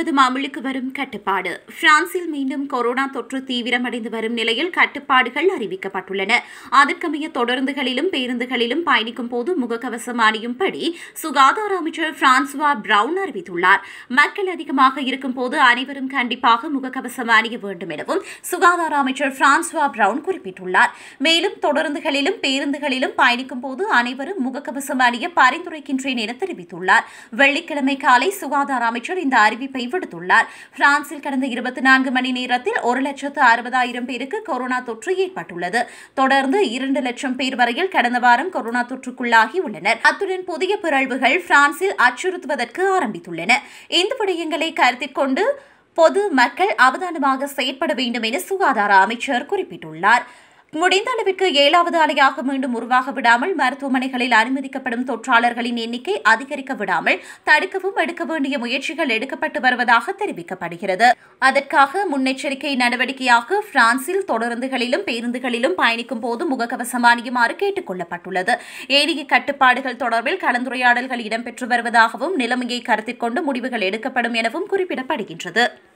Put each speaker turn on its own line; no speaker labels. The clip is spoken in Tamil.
முழுவதும் அமலுக்கு வரும் கட்டுப்பாடு பிரான்சில் மீண்டும் கொரோனா தொற்று தீவிரமடைந்து வரும் நிலையில் கட்டுப்பாடுகள் அறிவிக்கப்பட்டுள்ளன அதற்கமைய தொடர்ந்துகளிலும் பேருந்துகளிலும் பயணிக்கும் போது முகக்கவசம் அணியும்படி சுகாதார அமைச்சர் பிரான்சுவா பிரவுன் அறிவித்துள்ளார் மக்கள் அதிகமாக இருக்கும் போது அனைவரும் கண்டிப்பாக முகக்கவசம் அணிய வேண்டும் எனவும் சுகாதார அமைச்சர் பிரான்சுவா பிரவுன் குறிப்பிட்டுள்ளார் மேலும் தொடர்ந்துகளிலும் பேருந்துகளிலும் பயணிக்கும் போது அனைவரும் முகக்கவசம் அணிய பரிந்துரைக்கின்றேன் என தெரிவித்துள்ளார் வெள்ளிக்கிழமை காலை சுகாதார அமைச்சர் இந்த அறிவிப்பை விடுத்துள்ளார் பிரான்சில் கடந்த இருபத்தி நான்கு மணி நேரத்தில் ஒரு லட்சத்து அறுபதாயிரம் பேருக்கு கொரோனா தொற்று ஏற்பட்டுள்ளது தொடர்ந்து இரண்டு லட்சம் பேர் வரையில் கடந்த வாரம் கொரோனா தொற்றுக்குள்ளாகி உள்ளனர் அத்துடன் புதிய பிறழ்வுகள் பிரான்சில் அச்சுறுத்துவதற்கு ஆரம்பித்துள்ளன இந்த விடயங்களை கருத்தில் கொண்டு பொது மக்கள் அவதானமாக செயற்பட வேண்டும் என சுகாதார அமைச்சர் குறிப்பிட்டுள்ளார் முடிந்த அளவிற்கு ஏழாவது அலையாக மீண்டும் உருவாக விடாமல் மருத்துவமனைகளில் அனுமதிக்கப்படும் தொற்றாளர்களின் எண்ணிக்கை அதிகரிக்க விடாமல் தடுக்கவும் எடுக்க வேண்டிய முயற்சிகள் எடுக்கப்பட்டு வருவதாக தெரிவிக்கப்படுகிறது அதற்காக முன்னெச்சரிக்கை நடவடிக்கையாக பிரான்சில் தொடருந்துகளிலும் பேருந்துகளிலும் பயணிக்கும் போது முகக்கவசம் அணியுமாறு கேட்டுக் கொள்ளப்பட்டுள்ளது ஏனைய கட்டுப்பாடுகள் தொடர்பில் கலந்துரையாடல்கள் இடம்பெற்று வருவதாகவும் நிலைமையை கருத்தில் கொண்டு முடிவுகள் எடுக்கப்படும் எனவும் குறிப்பிடப்படுகின்றது